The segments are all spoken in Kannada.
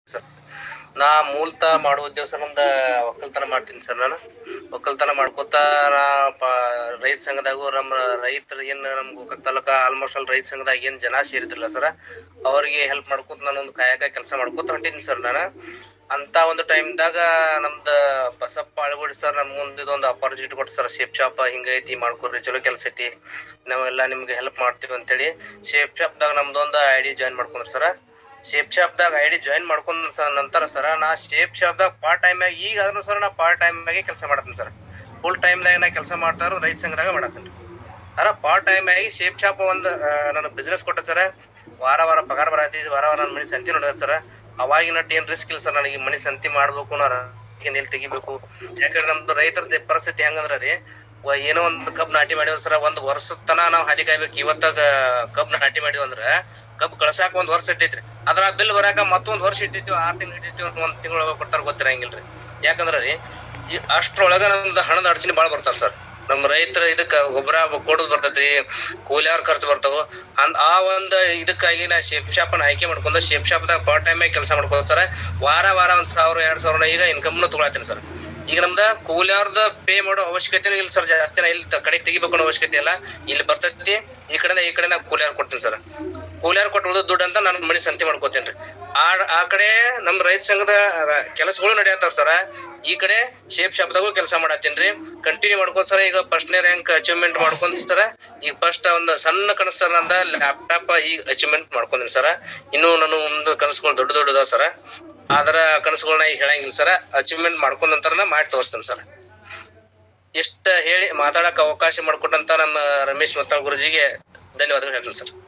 ಸರ್ ನಾ ಮೂಲತಃ ಮಾಡೋ ಉದ್ದೇಶ ನಂದ ಒಕ್ಕಲ್ತನ ಮಾಡ್ತೀನಿ ಸರ್ ನಾನು ಒಕ್ಕಲ್ತನ ಮಾಡ್ಕೋತ ನಾ ಪ ರೈತ ಸಂಘದಾಗು ನಮ್ಮ ರೈತರ ಏನ್ ನಮ್ ಗೋಕಾಕ್ ತಾಲೂಕ ಆಲ್ಮೋಸ್ಟ್ ಆಲ್ ರೈತ ಸಂಘದಾಗ ಏನ್ ಜನ ಸೇರಿದ್ರಲ್ಲ ಸರ್ ಅವ್ರಿಗೆ ಹೆಲ್ಪ್ ಮಾಡ್ಕೋತ ನಾನೊಂದು ಕಾಯಕ ಕೆಲಸ ಮಾಡ್ಕೋತ ಹೊಂಟಿದ್ದೀನಿ ಸರ್ ನಾನು ಅಂತ ಒಂದು ಟೈಮ್ದಾಗ ನಮ್ದ ಬಸಪ್ಪ ಅಳವಡಿ ಸರ್ ನಮ್ ಮುಂದೆ ಇದೊಂದು ಅಪಾರ್ಚುನಿಟಿ ಕೊಟ್ಟು ಸರ್ ಶೇಪ್ ಶಾಪ್ ಹಿಂಗೈತಿ ಮಾಡ್ಕೊಡ್ರಿ ಚಲೋ ಕೆಲಸ ಐತಿ ನಾವೆಲ್ಲ ನಿಮ್ಗೆ ಹೆಲ್ಪ್ ಮಾಡ್ತೀವಿ ಅಂತೇಳಿ ಶೇಪ್ ಶಾಪ್ದಾಗ ನಮ್ದೊಂದು ಐ ಡಿ ಜಾಯಿನ್ ಮಾಡ್ಕೊಂಡ್ರಿ ಸರ್ ಶೇಪ್ ಶಾಪ್ದಾಗ ಐ ಡಿ ಜಾಯಿನ್ ಮಾಡ್ಕೊಂಡ್ ಸ ನಂತರ ಸರ ನಾ ಶೇಪ್ ಶಾಪ್ದಾಗ ಪಾರ್ಟ್ ಟೈಮ್ ಆಗಿ ಈಗ ಆದ್ರೂ ಸರ್ ನಾ ಪಾರ್ಟ್ ಟೈಮ್ ಆಗಿ ಕೆಲಸ ಮಾಡತ್ತೀನಿ ಸರ್ ಫುಲ್ ಟೈಮ್ದಾಗ ನಾ ಕೆಲಸ ಮಾಡ್ತಾ ಇರೋದು ರೈತ ಸಂಘದಾಗ ಮಾಡತ್ತೀನಿ ಅರ ಪಾರ್ಟ್ ಟೈಮ್ ಆಗಿ ಶೇಪ್ ಶಾಪ್ ಒಂದು ನನ್ನ ಬಿಸ್ನೆಸ್ ಕೊಟ್ಟ ಸರ್ ವಾರ ವಾರ ಪಗಾರ ಬರತಿ ವಾರ ವಾರ ನನ್ನ ಮನೆ ಸಂತಿ ನೋಡಿದ ಸರ್ ಅವಾಗಿನ ಏನ್ ರಿಸ್ಕ್ ಇಲ್ಲ ಸರ್ ನನಗೆ ಮನೆ ಸಂತಿ ಮಾಡ್ಬೇಕು ನಾ ಎಲ್ಲಿ ತೆಗಿಬೇಕು ಯಾಕಂದ್ರೆ ನಮ್ದು ರೈತರ ಪರಿಸ್ಥಿತಿ ಹೆಂಗಂದ್ರ ರೀ ವ- ಏನೋ ಒಂದು ಕಬ್ ನಾಟಿ ಮಾಡಿದ್ರು ಸರ ಒಂದ್ ವರ್ಷದ ತನ ನಾವ್ ಹಾದಿ ಕಾಯ್ಬೇಕು ಇವತ್ತಾಗ ಕಬ್ ನಾಟಿ ಮಾಡಿವ್ ಅಂದ್ರ ಕಬ್ ಕಳ್ಸಾಕ ಒಂದ್ ವರ್ಷ ಇಟ್ಟೈತ್ರಿ ಅದ್ರ ಬಿಲ್ ಬರಾಕ ಮತ್ತೊಂದ್ ವರ್ಷ ಇಟ್ಟಿತ್ತು ಆರ್ ತಿಂಗಳು ಇಟ್ಟಿತ್ತು ಒಂದ್ ತಿಂಗಳ ಕೊಡ್ತಾರ ಗೊತ್ತಿರಂಗಿಲ್ರಿ ಯಾಕಂದ್ರ ರೀ ಈ ಅಷ್ಟ್ರೊಳಗ ನಮ್ದು ಹಣದ ಅಡಚಣೆ ಬಾಳ ಬರ್ತಾವ ಸರ್ ನಮ್ಮ ರೈತರ ಇದಕ್ಕ ಗೊಬ್ಬರ ಕೊಡೋದ್ ಬರ್ತೈತ್ರಿ ಕೂಲಿಯಾರ್ ಖರ್ಚು ಬರ್ತಾವ ಅಂದ್ ಆ ಒಂದ್ ಇದಕ್ಕಾಗಿ ನಾ ಶೇಪ್ ಶಾಪ್ ಆಯ್ಕೆ ಮಾಡ್ಕೊಂಡ ಶೇಪ್ ಶಾಪ್ದಾಗ ಪಾರ್ಟ್ ಟೈಮ್ ಆಗಿ ಕೆಲಸ ಮಾಡ್ಕೊಂಡ್ ಸರ್ ವಾರ ವಾರ ಒಂದ್ ಸಾವಿರ ಎರಡ್ ಸಾವಿರ ಈಗ ಇನ್ಕಮ್ನು ತಗೊಳತೀನಿ ಸರ್ ಈಗ ನಮ್ದ ಕೂಲಿಯಾರ್ದ ಪೇ ಮಾಡೋ ಅವಶ್ಯಕತೆ ಇಲ್ಲ ಸರ್ ಜಾಸ್ತಿ ನಾ ಇಲ್ಲಿ ತ- ಕಡೆಗೆ ತೆಗಿಬೇಕು ಅನ್ನೋ ಅವಶ್ಯಕತೆ ಇಲ್ಲ ಇಲ್ಲಿ ಬರ್ತೈತಿ ಈ ಕಡೆ ಈ ಕಡೆ ನಾ ಕೂಲಿಯಾರ್ ಕೊಡ್ತೀನಿ ಸರ್ ಕೂಲಿಯಾರ್ ಕೊಟ್ಟು ಉಳಿದ ದುಡ್ಡು ಅಂತ ನಾನು ಮನೆ ಸಂತಿ ಮಾಡ್ಕೋತೀನಿ ಆ ಆ ಕಡೆ ನಮ್ ರೈತ ಸಂಘದ ಕೆಲಸಗಳು ನಡೆಯತ್ತಾವ ಸರ್ ಈ ಕಡೆ ಶೇಪ್ ಶಾಪ್ದಾಗೂ ಕೆಲಸ ಮಾಡತ್ತೀನಿ ಕಂಟಿನ್ಯೂ ಮಾಡ್ಕೊಂಡ್ ಸರ್ ಈಗ ಫಸ್ಟ್ನೇ ರ್ಯಾಂಕ್ ಅಚೀವ್ಮೆಂಟ್ ಮಾಡ್ಕೊಂಡ್ ಸರ್ ಈಗ ಫಸ್ಟ್ ಒಂದು ಸಣ್ಣ ಕನಸು ಸರ್ ನಂದ ಲ್ಯಾಪ್ಟಾಪ್ ಈಗ ಅಚೀವ್ಮೆಂಟ್ ಮಾಡ್ಕೊಂತೀನಿ ಸರ್ ಇನ್ನು ನಾನು ಮುಂದೆ ಕನಸುಗಳು ದೊಡ್ಡ ದೊಡ್ಡದಾವ ಸರ್ ಅದರ ಕನಸುಗಳನ್ನ ಈಗ ಹೇಳಂಗಿಲ್ಲ ಸರ್ ಅಚೀವ್ಮೆಂಟ್ ಮಾಡ್ಕೊಂಡ್ ನಂತರ ಮಾಡಿ ತೋರಿಸ್ತೇನೆ ಸರ್ ಇಷ್ಟ ಹೇಳಿ ಮಾತಾಡಕ್ ಅವಕಾಶ ಮಾಡಿಕೊಟ್ಟಂತ ನಮ್ಮ ರಮೇಶ್ ಮತ್ತಾಳ್ ಗುರುಜಿಗೆ ಧನ್ಯವಾದಗಳು ಹೇಳ್ತೀನಿ ಸರ್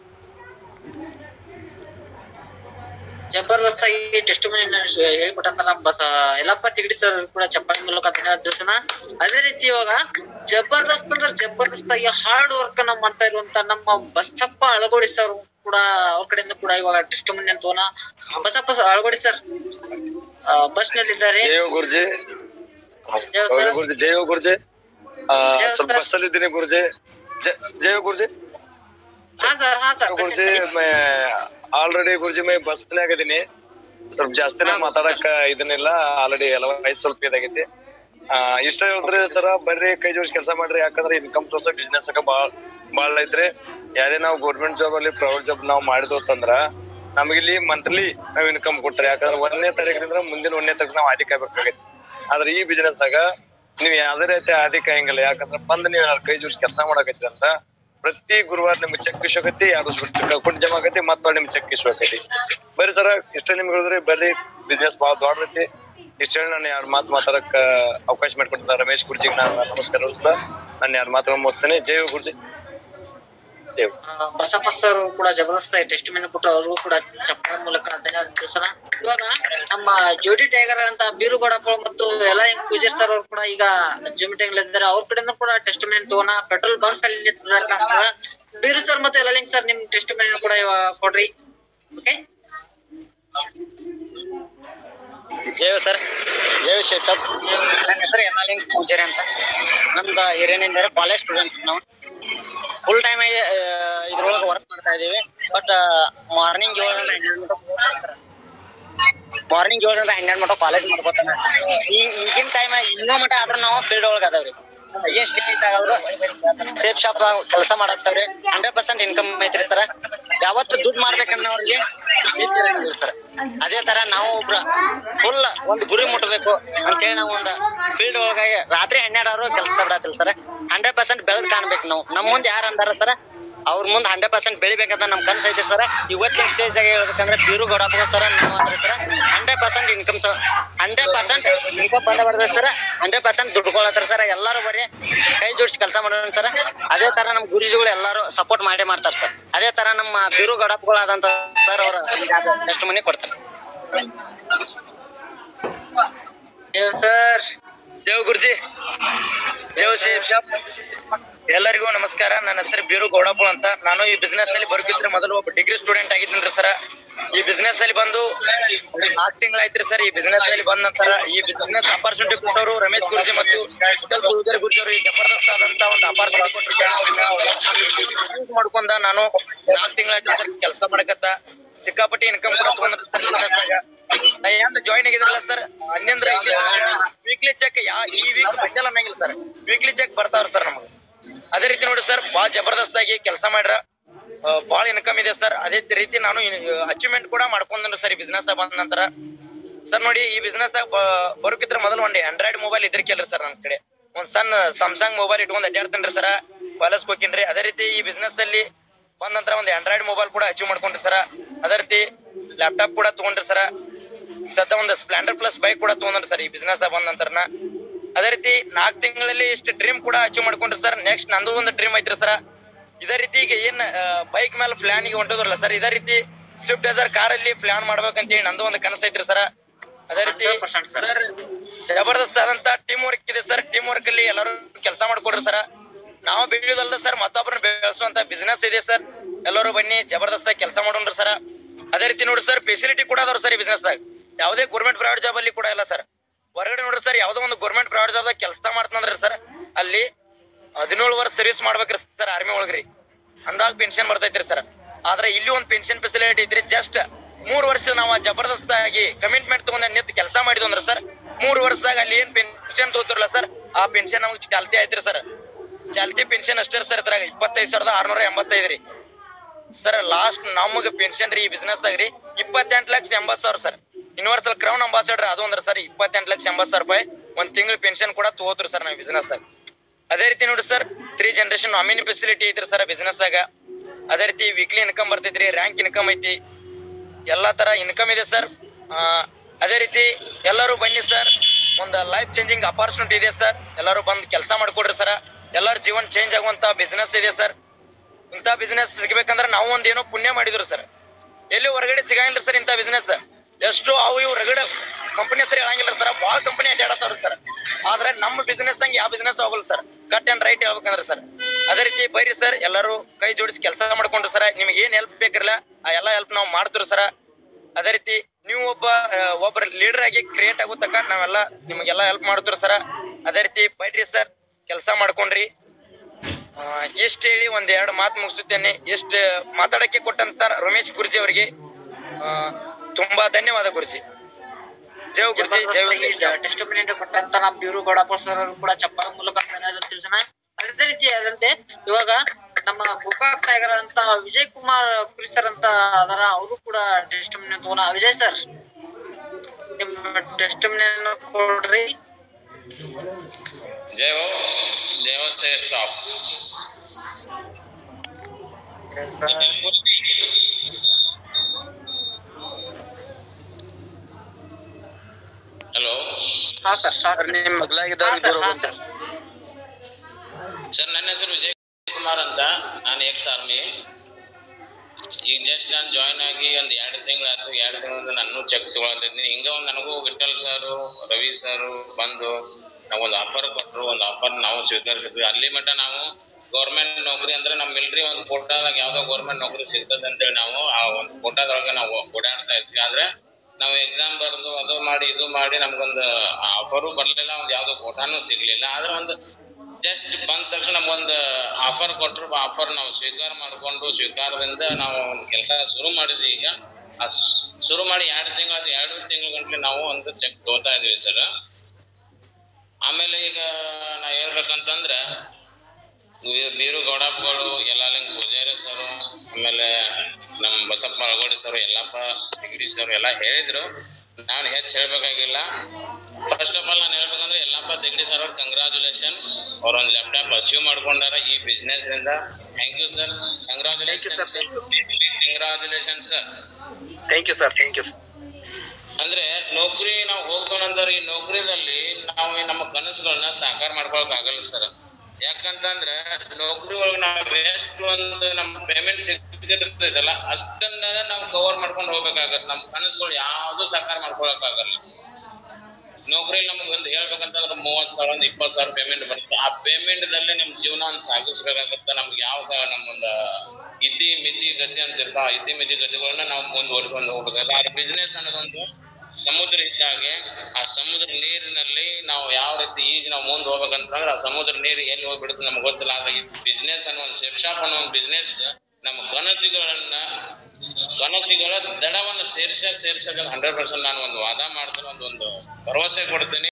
ಜಬರ್ದಸ್ತ್ ಆಗಿ ಟೆಸ್ಟ್ ಹೇಳ್ಕೊಟ್ಟಂತ ನಮ್ಮ ಬಸ ಯಲ್ಲಪ್ಪ ತಿಗಡಿ ಸರ್ ಕೂಡ ಚಪ್ಪಾಳಿ ಮೂಲಕ ಧನ್ಯವಾದ ತಿಳಿಸೋಣ ಅದೇ ರೀತಿ ಇವಾಗ ಜಬರ್ದಸ್ತ್ ಅಂದ್ರೆ ಜಬರ್ದಸ್ತ್ ಆಗಿ ಹಾರ್ಡ್ ವರ್ಕ್ ಅನ್ನ ಮಾಡ್ತಾ ಇರುವಂತ ನಮ್ಮ ಬಸಪ್ಪ ಅಳಗೋಡಿ ಸರ್ ಕೂಡ ಅವ್ರ ಕಡೆಯಿಂದ ಕೂಡ ಇವಾಗ ಟೆಸ್ಟ್ ಮನಿ ತೋನ ಬಸಪ್ಪ ಸ- ಅಳಗೋಡಿ ಸರ್ ಬಸ್ ನಲ್ಲಿದ್ದಾರೆ ಜಯ ಗುರುಜಿ ಜಯ ಹೌದು ಸರ್ ಗುರುಜಿ ಜಯ ಗುರುಜಿ ಆ, ಜಯ ಸ್ವಲ್ಪ ಸರ್. ಬಸ್ ಅಲ್ಲಿ ಇದ್ದೀನಿ ಗುರುಜಿ ಜ- ಜಯ ಗುರುಜಿ ಹಾ ಸರ್ ಹಾ ಸರ್ ಗುರುಜಿ ಆಲ್ರೆಡಿ ಗುರುಜಿ ಮೈ ಬಸ್ನಾಗ ಇದೀನಿ ಸ್ವಲ್ಪ ಜಾಸ್ತಿನೇ ಹಾ, ಮಾತಾಡಕ ಇದನ್ನಿಲ್ಲ ಆಲ್ರೆಡಿ ಎಲ್ಲ ವಯಸ್ಸು ಸ್ವಲ್ಪ ಇದಾಗೈತಿ ಆ ಇಷ್ಟ ಹೇಳಿದ್ರಿ ಸರ ಬರ್ರಿ ಕೈ ಜೋಡಿಸಿ ಕೆಲಸ ಮಾಡ್ರಿ ಯಾಕಂದ್ರೆ ಇನ್ಕಮ್ ಸೋರ್ಸ್ ಬಿಸ್ನೆಸ್ ಬಾಳ್ ಬಾಳ್ ಐತ್ರಿ ಯಾರೇ ನಾವು ಗೌರ್ಮೆಂಟ್ ಜಾಬ್ ಅಲ್ಲಿ ಪ್ರೈವೇಟ್ ಜಾಬ್ ನಾವು ಮಾಡಿದ್ವು ಅಂತಂದ್ರ ನಮಗಿಲ್ಲಿ ಮಂತ್ಲಿ ನಾವ್ ಇನ್ಕಮ್ ಕೊಟ್ರಿ ಯಾಕಂದ್ರೆ ಒಂದನೇ ತಾರೀಕಿನಿಂದ ಮುಂದಿನ ಒಂದನೇ ತಾರೀಕು ನಾವು ಆದಿ ಕಾಯ್ಬೇಕಾಗೈತಿ ಆದ್ರೆ ಈ ಬಿಸ್ನೆಸ್ ಆಗ ನೀವ್ ಯಾವ್ದೇ ರೀತಿ ಆದಿ ಕಾಯಂಗಿಲ್ಲ ಯಾಕಂದ್ರೆ ಬಂದ್ ನೀವ್ ಏನಾದ್ರು ಕೈ ಜೋಡಿಸಿ ಕೆಲಸ ಮಾಡಕೈತಿ ಅಂತ ಪ್ರತಿ ಗುರುವಾರ ನಿಮ್ಗೆ ಚೆಕ್ ಇಸ್ಬೇಕೈತಿ ಎರಡು ಕೊಟ್ಟು ಜಮಾ ಆಗೈತಿ ಮತ್ತೆ ನಿಮ್ಗೆ ಚೆಕ್ ಇಸ್ಬೇಕೈತಿ ಬರ್ರಿ ಸರ ಇಷ್ಟ ನಿಮ್ಗೆ ಹೇಳಿದ್ರಿ ಬರ್ರಿ ಬಿಸ್ನೆಸ್ ಭಾಳ ದೊಡ್ಡದೈತಿ ಇಷ್ಟ ಹೇಳಿ ನಾನು ಎರಡು ಮಾತು ಮಾತಾಡಕ್ ಅವಕಾಶ ಮಾಡಿಕೊಡ್ತಾ ರಮೇಶ್ ಗುರುಜಿಗೆ ನಾನು ನಮಸ್ಕಾರ ಹೇಳ್ತಾ ನಾನು ಎರಡು ಮಾತುಗಳು ಮುಗಿಸ್ತೇನೆ ಜೈ ಗುರುಜಿ ಜೈ ಆ, ಬಸಪ್ಪ ಸರ್ ಕೂಡ ಜಬರ್ದಸ್ತ್ ಟೆಸ್ಟ್ ಮೆನು ಕೊಟ್ಟು ಅವ್ರಿಗೂ ಕೂಡ ಚಪ್ಪಾಳೆ ಮೂಲಕ ಧನ್ಯವಾದ ತಿಳಿಸೋಣ ಇವಾಗ ನಮ್ಮ ಜೋಡಿ ಟೈಗರ್ ಅಂತ ಬೀರುಗೌಡಪ್ಪ ಮತ್ತು ಎಲ್ಲ ಹೆಂಗ್ ಪೂಜಾರಿ ಸರ್ ಅವ್ರು ಕೂಡ ಈಗ ಜೊಮಿಟಂಗ್ ಇದ್ದಾರೆ ಅವ್ರ ಕಡೆಯಿಂದ ಕೂಡ ಟೆಸ್ಟ್ ಮೆನು ತಗೋಣ ಪೆಟ್ರೋಲ್ ಬಂಕ್ ಅಲ್ಲಿ ಇದ್ದಾರೆ ಕಾಣ್ತದ. ಬೀರು ಸರ್ ಮತ್ತು ಎಲ್ಲ ಸರ್ ನಿಮ್ ಟೆಸ್ಟ್ ಮೆನು ಕೂಡ ಇವಾಗ ಕೊಡ್ರಿ ಓಕೆ ಜಯ ಸರ್ ಜಯ ಶೇಷಪ್ ನನ್ನ ಹೆಸರು ಎಮಾಲಿಂಗ್ ಪೂಜಾರಿ ಅಂತ ನಮ್ದು ಹಿರಿಯನಿಂದ ಕಾಲೇಜ್ ಸ್ಟೂಡೆಂಟ್ ನಾವು ಫುಲ್ ಟೈಮ್ ಇದ್ರೊಳಗೆ ವರ್ಕ್ ಮಾಡ್ತಾ ಇದೀವಿ ಬಟ್ ಮಾರ್ನಿಂಗ್ ಏಳರಿಂದ ಹನ್ನೆರಡು ಮಟ್ಟ ಮಾರ್ನಿಂಗ್ ಏಳರಿಂದ ಹನ್ನೆರಡು ಮಟ್ಟ ಕಾಲೇಜ್ ಮಾಡ್ಕೊತಾನೆ ಈ ಈಗಿನ ಟೈಮ್ ಇನ್ನೂ ಮಟ್ಟ ಆದ್ರೆ ನಾವು ಫೀಲ್ಡ್ ಒಳಗೆ ಅದಾವ್ರಿ ಏನ್ ಸ್ಟೇಟ್ ಆಗಾದ್ರು ಸೇಫ್ ಶಾಪ್ ಕೆಲಸ ಮಾಡತ್ತವ್ರಿ ಹಂಡ್ರೆಡ್ ಪರ್ಸೆಂಟ್ ಇನ್ಕಮ್ ಐತ್ರಿ ಸರ್ ಯಾವತ್ತು ದುಡ್ಡು ಮಾಡ್ಬೇಕನ್ನೋರ್ಗೆ ಸರ್ ಅದೇ ತರ ನಾವು ಒಬ್ರ ಫುಲ್ ಒಂದ್ ಗುರಿ ಮುಟ್ಬೇಕು ಅಂತೇಳಿ ನಾವು ಒಂದ್ ಫೀಲ್ಡ್ ಒಳಗಾಗಿ ರಾತ್ರಿ ಹನ್ನೆರಡು ಅವರು ಕೆಲಸ ಬಿಡತ್ತಿಲ್ಲ ಸರ್ ಹಂಡ್ರೆಡ್ ಪರ್ಸೆಂಟ್ ಬೆಳೆದ್ ಕಾಣ್ಬೇಕು ನಾವು ನಮ್ ಮುಂದೆ ಯಾರು ಅಂದಾರ ಸರ್ ಅವ್ರ ಮುಂದೆ ಹಂಡ್ರೆಡ್ ಪರ್ಸೆಂಟ್ ಬೆಳಿಬೇಕಂತ ನಮ್ ಕನ್ಸ್ ಐತಿ ಸರ್ ಇವತ್ತಿನ ಸ್ಟೇಜ್ ಆಗಿ ಹೇಳ್ಬೇಕಂದ್ರೆ ಬೀರು ಗೌಡಪ್ಪ ಸರ್ ನಾವು ಅಂದ್ರೆ sir hundred percent income sir hundred percent income ಬಂದ ಬರ್ತದೆ ಸರ್ ಹಂಡ್ರೆಡ್ ಪರ್ಸೆಂಟ್ ದುಡ್ಕೊಳತ್ತಾರ ಸರ್ ಎಲ್ಲರೂ ಬರೀ ಕೈ ಜೋಡಿಸಿ ಕೆಲಸ ಮಾಡೋಣ ಸರ್ ಅದೇ ತರ ನಮ್ ಗುರುಜಿಗಳು ಎಲ್ಲರೂ ಸಪೋರ್ಟ್ ಮಾಡೇ ಮಾಡ್ತಾರ ಸರ್ ಅದೇ ತರ ನಮ್ಮ ಬೀರು ಗೌಡಪ್ಪಗಳಾದಂತ ಸರ್ ಅವರು ಎಷ್ಟು ಮನಿ ಕೊಡ್ತಾರೆ Dev sir Dev Guruji Dev shape shop ಎಲ್ಲರಿಗೂ ನಮಸ್ಕಾರ ನನ್ನ ಹೆಸರು ಬೀರು ಗೌಡಪ್ಪಳ ಅಂತ ನಾನು ಈ ಬಿಸ್ನೆಸ್ ಅಲ್ಲಿ ಬರಕಿದ್ರೆ ಮೊದಲು ಒಬ್ಬ ಡಿಗ್ರಿ ಸ್ಟೂಡೆಂಟ್ ಆಗಿದ್ದೀನಿ ಸರ್ ಈ ಬಿಸ್ನೆಸ್ ಅಲ್ಲಿ ಬಂದು ನಾಲ್ಕು ತಿಂಗಳಾಯ್ತ್ರಿ ಸರ್ ಈ ಬಿಸ್ನೆಸ್ ಅಲ್ಲಿ ಬಂದ ನಂತರ ಈ ಬಿಸ್ನೆಸ್ ಅಪರ್ಚುನಿಟಿ ಕೊಟ್ಟವರು ರಮೇಶ್ ಗುರುಜಿ ಮತ್ತು ವಿಠಲ್ ಪೂಜಾರಿ ಗುರುಜಿ ಅವರು ಈ ಜಬರ್ದಸ್ತ್ ಆದಂತ ಒಂದು ಅಪರ್ಚುನಿಟಿ ಕೊಟ್ಟರು ಮಾಡ್ಕೊಂಡ ನಾನು ನಾಲ್ಕು ತಿಂಗಳಾಯ್ತು ಕೆಲಸ ಮಾಡಕತ್ತ ಸಿಕ್ಕಾಪಟ್ಟಿ ಇನ್ಕಮ್ ಕೂಡ ತಗೊಂಡ್ ಬಿಸ್ನೆಸ್ ನಾಗ ನಾ ಎಂತ ಜಾಯಿನ್ ಆಗಿದ್ರಲ್ಲ ಸರ್ ಹನ್ನೊಂದ್ರ ವೀಕ್ಲಿ ಚೆಕ್ ಯಾ ಈ ವೀಕ್ ಬಂದಿಲ್ಲ ಅನ್ನಂಗಿಲ್ಲ ಸರ್ ವೀಕ್ಲಿ ಚೆಕ್ ಬರ್ತಾವ್ರ ಸರ್ ನಮಗೆ ಅದೇ ರೀತಿ ನೋಡಿ ಸರ್ ಬಾಳ ಜಬರ್ದಸ್ತ್ ಆಗಿ ಕೆಲಸ ಮಾಡ್ರ ಆ, ಬಾಳ ಇನ್ಕಮ್ ಇದೆ ಸರ್ ಅದೇ ರೀತಿ ನಾನು ಅಚೀವ್ಮೆಂಟ್ ಕೂಡ ಮಾಡ್ಕೊಂಡ್ರಿ ಸರ್ ಈ ಬಿಸ್ನೆಸ್ ಬಂದ ನಂತರ ಸರ್ ನೋಡಿ ಈ ಬಿಸ್ನೆಸ್ ಬರೋಕಿದ್ರ ಮೊದಲು ಒಂದು ಆಂಡ್ರಾಯ್ಡ್ ಮೊಬೈಲ್ ಇದ್ರಕಿಲ್ರಿ ಸರ್ ನನ್ನ ಕಡೆ ಒಂದ್ ಸಣ್ಣ ಸ್ಯಾಮ್ಸಂಗ್ ಮೊಬೈಲ್ ಇಟ್ಕೊಂಡ್ ಅಡ್ಡಾಡ್ತೇನ್ರಿ ಸರ್ ಕಾಲೇಜ್ ಹೋಗಿನ್ರಿ ಅದೇ ರೀತಿ ಈ ಬಿಸ್ನೆಸ್ ಅಲ್ಲಿ ಬಂದ ನಂತರ ಒಂದು ಆಂಡ್ರಾಯ್ಡ್ ಮೊಬೈಲ್ ಕೂಡ ಅಚೀವ್ ಮಾಡ್ಕೊಂಡ್ರಿ ಸರ್ ಅದೇ ರೀತಿ ಲ್ಯಾಪ್ಟಾಪ್ ಕೂಡ ತಗೊಂಡ್ರಿ ಸರ್ ಸದ್ಯ ಒಂದು ಸ್ಪ್ಲೆಂಡರ್ ಪ್ಲಸ್ ಬೈಕ್ ಕೂಡ ತಗೊಂಡ್ರಿ ಸರ್ ಈ ಬಿಸ್ನೆಸ್ ಬಂದ ನಂತರನ ಅದೇ ರೀತಿ ನಾಲ್ಕು ತಿಂಗಳಲ್ಲಿ ಇಷ್ಟು ಡ್ರೀಮ್ ಕೂಡ ಅಚೀವ್ ಮಾಡ್ಕೊಂಡ್ರಿ ಸರ್ ನೆಕ್ಸ್ಟ್ ನಂದು ಒಂದು ಡ್ರೀಮ್ ಐತ್ರಿ ಸರ್ ಇದೇ ರೀತಿ ಈಗ ಏನ್ ಬೈಕ್ ಮೇಲೆ ಪ್ಲಾನ್ ಗೆ ಹೊಂಟೋದ್ರಲ್ಲ ಸರ್ ಇದೇ ರೀತಿ ಸ್ವಿಫ್ಟ್ ಡಿಸೈರ್ ಕಾರ್ ಅಲ್ಲಿ ಪ್ಲಾನ್ ಮಾಡ್ಬೇಕಂತ ಹೇಳಿ ನಂದು ಒಂದು ಕನಸು ಐತ್ರಿ ಸರ್ ಅದೇ ರೀತಿ 100% sir. ಸರ್ ಜಬರ್ದಸ್ತ್ ಆದಂತ ಟೀಮ್ ವರ್ಕ್ ಇದೆ ಸರ್ ಟೀಮ್ ವರ್ಕ್ ಅಲ್ಲಿ ಎಲ್ಲರೂ ಕೆಲಸ ಮಾಡ್ಕೊಡ್ರಿ ಸರ್ ನಾವು ಬೆಳೆಯೋದಲ್ಲ ಸರ್ ಮತ್ತೊಬ್ಬರನ್ನ ಬೆಳೆಸುವಂತ ಬಿಸ್ನೆಸ್ ಇದೆ ಸರ್ ಎಲ್ಲರೂ ಬನ್ನಿ ಜಬರ್ದಸ್ತ್ ಕೆಲಸ ಮಾಡೋಣ್ರಿ ಸರ್ ಅದೇ ರೀತಿ ನೋಡ್ರಿ ಸರ್ ಫೆಸಿಲಿಟಿ ಕೂಡ ಅದಾವ್ರಿ ಸರ್ ಈ ಬಿಸ್ನೆಸ್ ದಾಗ ಯಾವುದೇ ಗೌರ್ಮೆಂಟ್ ಪ್ರೈವೇಟ್ ಜಾಬ್ ಅಲ್ಲಿ ಕೂಡ ಇಲ್ಲ ಸರ್ ಹೊರಗಡೆ ನೋಡ್ರಿ ಸರ್ ಯಾವ್ದೋ ಒಂದು ಗೌರ್ಮೆಂಟ್ ಪ್ರೈವೇಟ್ ಜಾಬ್ ದಾಗ ಕೆಲಸ ಮಾಡ್ತಂದ್ರಿ ಸರ್ ಅಲ್ಲಿ ಹದಿನೇಳು ವರ್ಷ ಸರ್ವಿಸ್ ಮಾಡ್ಬೇಕ್ರಿ ಸರ್ ಆರ್ಮಿ ಒಳಗ್ರಿ ಅಂದಾಗ ಪೆನ್ಷನ್ ಬರ್ತೈತ್ರಿ ಸರ್ ಆದ್ರೆ ಇಲ್ಲಿ ಒಂದು ಪೆನ್ಷನ್ ಫೆಸಿಲಿಟಿ ಐತ್ರಿ ಜಸ್ಟ್ ಮೂರ್ ವರ್ಷ ನಾವು ಜಬರ್ದಸ್ತ್ ಆಗಿ ಕಮಿಟ್ಮೆಂಟ್ ತಗೊಂಡ ನಿಂತು ಕೆಲಸ ಮಾಡಿದ್ವಿ ಅಂದ್ರೆ ಸರ್ ಮೂರ್ ವರ್ಷದಾಗ ಅಲ್ಲಿ ಏನ್ ಪೆನ್ಷನ್ ತಗೋತಿರಲ್ಲ ಸರ್ ಆ ಪೆನ್ಷನ್ ನಮಗೆ ಚಾಲ್ತಿ ಐತ್ರಿ ಸರ್ ಚಾಲ್ತಿ ಪೆನ್ಷನ್ ಅಷ್ಟೇ ಸರ್ ಇದ್ರಾಗ ಇಪ್ಪತ್ತೈದು ಸಾವಿರದ ಆರ್ನೂರ ಎಂಬತ್ತೈದು ರೀ ಸರ್ ಲಾಸ್ಟ್ ನಮಗ ಪೆನ್ಷನ್ ರೀ ಈ ಬಿಸ್ನೆಸ್ ದಾಗ ರೀ ಇಪ್ಪತ್ತೆಂಟು ಲಕ್ಷ ಎಂಬತ್ತು ಸಾವಿರ ಸರ್ ಯೂನಿವರ್ಸಲ್ ಕ್ರೌನ್ ಅಂಬಾಸಡರ್ ಅದು ಅಂದ್ರೆ ಸರ್ ಇಪ್ಪತ್ತೆಂಟು ಲಕ್ಷ ಎಂಬತ್ತು ಸಾವಿರ ರೂಪಾಯಿ ಒಂದ್ ತಿಂಗಳ ಪೆನ್ಷನ್ ಕೂಡ ತಗೋತ್ರಿ ಸರ್ ನಾವು ಬಿಸ್ನೆಸ್ ದಾಗ ಅದೇ ರೀತಿ ನೋಡಿ sir three generation nominee facility ಐತ್ರಿ ಸರ್ ಬಿಸ್ನೆಸ್ ದಾಗ ಅದೇ ರೀತಿ ವೀಕ್ಲಿ ಇನ್ಕಮ್ ಬರ್ತೈತ್ರಿ ರ್ಯಾಂಕ್ ಇನ್ಕಮ್ ಐತಿ ಎಲ್ಲಾ ತರ ಇನ್ಕಮ್ ಇದೆ ಸರ್ ಅದೇ ರೀತಿ ಎಲ್ಲರೂ ಬನ್ನಿ ಸರ್ ಒಂದು ಲೈಫ್ ಚೇಂಜಿಂಗ್ ಅಪಾರ್ಚುನಿಟಿ ಇದೆ ಸರ್ ಎಲ್ಲರೂ ಬಂದು ಕೆಲಸ ಮಾಡ್ಕೊಡ್ರಿ ಸರ್ ಎಲ್ಲರ ಜೀವನ ಚೇಂಜ್ ಆಗುವಂತ ಬಿಸ್ನೆಸ್ ಇದೆ ಸರ್ ಇಂಥ ಬಿಸ್ನೆಸ್ ಸಿಗ್ಬೇಕಂದ್ರೆ ನಾವು ಒಂದ್ ಏನೋ ಪುಣ್ಯ ಮಾಡಿದ್ರು ಸರ್ ಎಲ್ಲಿ ಹೊರಗಡೆ ಸಿಗಂಗಿಲ್ಲ ಸರ್ ಇಂಥ ಬಿಸ್ನೆಸ್ ಎಷ್ಟು ಅವು ಇವು ರಗಡ ಕಂಪನಿ ಹೆಸರು ಹೇಳಂಗಿಲ್ಲ ಸರ್ ಭಾಳ ಕಂಪನಿ ಅಡ್ಡಾಡತ್ತಾರ ಸರ್ ಆದ್ರೆ ನಮ್ಮ ಬಿಸ್ನೆಸ್ ನಂಗೆ ಯಾವ ಬಿಸ್ನೆಸ್ ಆಗಲ್ಲ ಸರ್ ಕಟ್ ಅಂಡ್ ರೈಟ್ ಹೇಳ್ಬೇಕಂದ್ರೆ ಸರ್ ಅದೇ ರೀತಿ ಬೈರಿ ಸರ್ ಎಲ್ಲರೂ ಕೈ ಜೋಡಿಸಿ ಕೆಲಸ ಮಾಡ್ಕೊಂಡ್ರು ಸರ್ ನಿಮ್ಗೆ ಏನ್ ಹೆಲ್ಪ್ ಬೇಕಿರಲ್ಲ ಆ ಎಲ್ಲ ಹೆಲ್ಪ್ ನಾವು ಮಾಡ್ತೀವಿ ಸರ್ ಅದೇ ರೀತಿ ನೀವು ಒಬ್ಬ ಆ, ಒಬ್ಬರ ಲೀಡರ್ ಆಗಿ ಕ್ರಿಯೇಟ್ ಆಗೋ ತನಕ ನಾವೆಲ್ಲ ನಿಮಗೆಲ್ಲ ಹೆಲ್ಪ್ ಮಾಡ್ತೀವಿ ಸರ್ ಅದೇ ರೀತಿ ಬೈರಿ ಸರ್ ಕೆಲಸ ಮಾಡ್ಕೊಂಡ್ರಿ ಆ, ಇಷ್ಟ್ ಹೇಳಿ ಒಂದ್ ಎರಡು ಮಾತು ಮುಗಿಸುತ್ತೇನೆ ಇಷ್ಟ ಮಾತಾಡಕ್ಕೆ ಕೊಟ್ಟಂತ ರಮೇಶ್ ಗುರುಜಿ ಅವರಿಗೆ ಆ, ತುಂಬಾ ಧನ್ಯವಾದ ಗುರುಜಿ ಜೈ ಗುರುಜಿ ಜೈ ಗುರುಜಿ ಟೆಸ್ಟ್ ಕೊಟ್ಟಂತ ನಮ್ಮ ಬಿರು ಗೌಡಪ್ಪ ಸರ್ ಅವರು ಕೂಡ ಚಪ್ಪಾಳ ಮೂಲಕ ಧನ್ಯವಾದ ತಿಳಿಸೋಣ ಅದೇ ರೀತಿ ಆದಂತೆ ಇವಾಗ ನಮ್ಮ ಗೋಕಾಕ್ ಟೈಗರ್ ಅಂತ ವಿಜಯ್ ಕುಮಾರ್ ಕುರಿ ಸರ್ ಅಂತ ಅದರ ಅವರು ಕೂಡ ಟೆಸ್ಟ್ ತಗೋಣ ವಿಜಯ್ ಸರ್ ನಿಮ್ಮ ಟೆಸ್ಟ್ ಕೊಡ್ರಿ ಜೈ ಹೋ ಜೈ ಹೋ ಸ್ಟೇ ಸ್ಟಾಪ್ ಹಲೋ ಹಾ ಸರ್ ಸ್ಟಾರ್ಟ್ ನಿಮ್ ಮಗ್ಲಾಗಿದ್ದವ್ರಿಗೆ ದೂರ ಹೋಗುವಂತ ಸರ್ ನನ್ನ ಹೆಸರು ವಿಜಯ್ ಕುಮಾರ್ ಅಂತ ನಾನು ಎಕ್ಸ್ ಆರ್ಮಿ ಈಗ ಜಸ್ಟ್ ನಾನು ಜಾಯ್ನ್ ಆಗಿ ಒಂದು ಎರಡು ತಿಂಗಳಾಯ್ತು ಎರಡು ತಿಂಗಳಿಂದ ನಾನು ಚೆಕ್ ತಗೊಳ್ತಿದ್ದೀನಿ ಹಿಂಗ ಒಂದು ನನಗೂ ವಿಠಲ್ ಸರು ರವಿ ಸರು ಬಂದು ನಾವು ಒಂದು ಆಫರ್ ಕೊಟ್ಟರು ಒಂದು ಆಫರ್ ನಾವು ಸ್ವೀಕರಿಸಿದ್ವಿ ಅಲ್ಲಿ ಮಟ್ಟ ನಾವು ಗೌರ್ಮೆಂಟ್ ನೌಕರಿ ಅಂದ್ರೆ ನಮ್ಮ ಮಿಲ್ಟ್ರಿ ಒಂದು ಕೋಟಾದಾಗ ಯಾವ್ದೋ ಗೌರ್ಮೆಂಟ್ ನೌಕರಿ ಸಿಗ್ತದೆ ಅಂತೇಳಿ ನಾವು ಆ ಒಂದು ಕೋಟಾದೊಳಗೆ ನಾವು ಓಡಾಡ್ತಾ ಇದ್ವಿ ಆದ್ರೆ ನಾವು ಎಕ್ಸಾಮ್ ಬರೆದು ಅದು ಮಾಡಿ ಇದು ಮಾಡಿ ನಮ್ಗೊಂದು ಆಫರು ಬರ್ಲಿಲ್ಲ ಒಂದು ಯಾವ್ದೋ ಕೋಟಾನು ಸಿಗ್ಲಿಲ್ಲ ಆದ್ರೆ ಒಂದು ಜಸ್ಟ್ ಬಂದ ತಕ್ಷಣ ನಮ್ಗೊಂದು ಆಫರ್ ಕೊಟ್ರು ಆಫರ್ ನಾವು ಸ್ವೀಕಾರ ಮಾಡ್ಕೊಂಡು ಸ್ವೀಕಾರದಿಂದ ನಾವು ಒಂದು ಕೆಲಸ ಶುರು ಮಾಡಿದ್ವಿ ಈಗ ಆ ಸ್- ಶುರು ಮಾಡಿ ಎರಡು ತಿಂಗಳ ಎರಡು ತಿಂಗಳ ಗಂಟ್ಲೆ ನಾವು ಒಂದು ಚೆಕ್ ತಗೋತಾ ಇದೀವಿ ಸರ್ ಆಮೇಲೆ ಈಗ ನಾ ಹೇಳ್ಬೇಕಂತಂದ್ರೆ ವಿ- ಬೀರು ಗೌಡಪ್ಪಗಳು ಯಲ್ಲಾಲಿಂಗ್ ಪೂಜಾರಿ ಸರ್ ಆಮೇಲೆ ನಮ್ಮ ಬಸಪ್ಪ ಅಳಗೋಡಿ ಸರ್ ಯಲ್ಲಪ್ಪ ಹೆಗ್ಡಿ ಸರ್ ಎಲ್ಲ ಹೇಳಿದ್ರು ನಾನು ಹೆಚ್ಚು ಹೇಳ್ಬೇಕಾಗಿಲ್ಲ ಫಸ್ಟ್ ಆಫ್ ಆಲ್ ನಾನು ಹೇಳ್ಬೇಕಂದ್ರೆ ಯಲ್ಲಪ್ಪ ತೆಗಡಿ ಸರ್ ಅವ್ರ ಕಂಗ್ರಾಚುಲೇಷನ್ ಅವ್ರ ಒಂದು ಲ್ಯಾಪ್ಟಾಪ್ ಅಚೀವ್ ಮಾಡ್ಕೊಂಡಾರ ಈ ಬಿಸ್ನೆಸ್ ಇಂದ thank you sir congratulation congratulation sir thank you sir thank you ಅಂದ್ರೆ ನೌಕರಿ ನಾವು ಹೋಗ್ಬೇಕಂದ್ರೆ ಈ ನೌಕರಿದಲ್ಲಿ ನಾವು ಈ ನಮ್ಮ ಕನಸುಗಳನ್ನ ಸಾಕಾರ ಮಾಡ್ಕೊಳಕ್ ಆಗಲ್ಲ ಸರ್ ಯಾಕಂತಂದ್ರೆ ನೌಕರಿ ಒಳಗೆ ನಾವು ಎಷ್ಟು ಒಂದು ನಮ್ಮ ಪೇಮೆಂಟ್ ಸಿಗ್ತಿರ್ತೈತಲ್ಲ ಅಷ್ಟನ್ನ ನಾವು ಕವರ್ ಮಾಡ್ಕೊಂಡು ಹೋಗ್ಬೇಕಾಗತ್ತೆ ನಮ್ಮ ಕನಸುಗಳು ಯಾವ್ದು ಸಾಕಾರ ಮಾಡ್ಕೊಳಕ್ ಆಗಲ್ಲ ನೌಕರಿ ನಮ್ಗೆ ಒಂದು ಹೇಳ್ಬೇಕಂತಂದ್ರೆ ಮೂವತ್ ಸಾವಿರ ಒಂದು ಇಪ್ಪತ್ತು ಸಾವಿರ ಪೇಮೆಂಟ್ ಬರುತ್ತೆ ಆ ಪೇಮೆಂಟ್ ದಲ್ಲೇ ನಿಮ್ ಜೀವನ ಒಂದು ಸಾಗಿಸ್ಬೇಕಾಗತ್ತೆ ನಮ್ಗೆ ಯಾವ ನಮ್ಮೊಂದು ಇತಿ ಮಿತಿ ಗತಿ ಅಂತ ಇರ್ತಾವ ಆ ಇತಿ ಮಿತಿ ಗತಿಗಳನ್ನ ನಾವು ಮುಂದುವರಿಸ್ಕೊಂಡು ಹೋಗ್ಬೇಕಾದ್ರೆ ಆ ಬಿಸ್ನೆಸ್ ಅನ್ನೋದೊಂದು ಸಮುದ್ರ ಇದ್ದಾಗೆ ಆ ಸಮುದ್ರ ನೀರಿನಲ್ಲಿ ನಾವು ಯಾವ ರೀತಿ ಈಜಿ ನಾವು ಮುಂದೆ ಹೋಗ್ಬೇಕಂತಂದ್ರೆ ಆ ಸಮುದ್ರ ನೀರು ಎಲ್ಲಿ ಹೋಗ್ಬಿಡುತ್ತೆ ನಮ್ಗೆ ಗೊತ್ತಿಲ್ಲ ಆದ್ರೆ ಈ ಬಿಸ್ನೆಸ್ ಅನ್ನೋ ಒಂದು ಶೆಫ್ ಶಾಪ್ ಅನ್ನೋ ಒಂದು ಬಿಸ್ನೆಸ್ ನಮ್ಮ ಕನಸುಗಳನ್ನ ಕನಸುಗಳ ದಡವನ್ನು ಸೇರ್ಸ ಸೇರ್ಸಕ ಹಂಡ್ರೆಡ್ ಪರ್ಸೆಂಟ್ ನಾನು ಒಂದು ವಾದ ಮಾಡ್ತೀನಿ ಒಂದು ಒಂದು ಭರವಸೆ ಕೊಡ್ತೀನಿ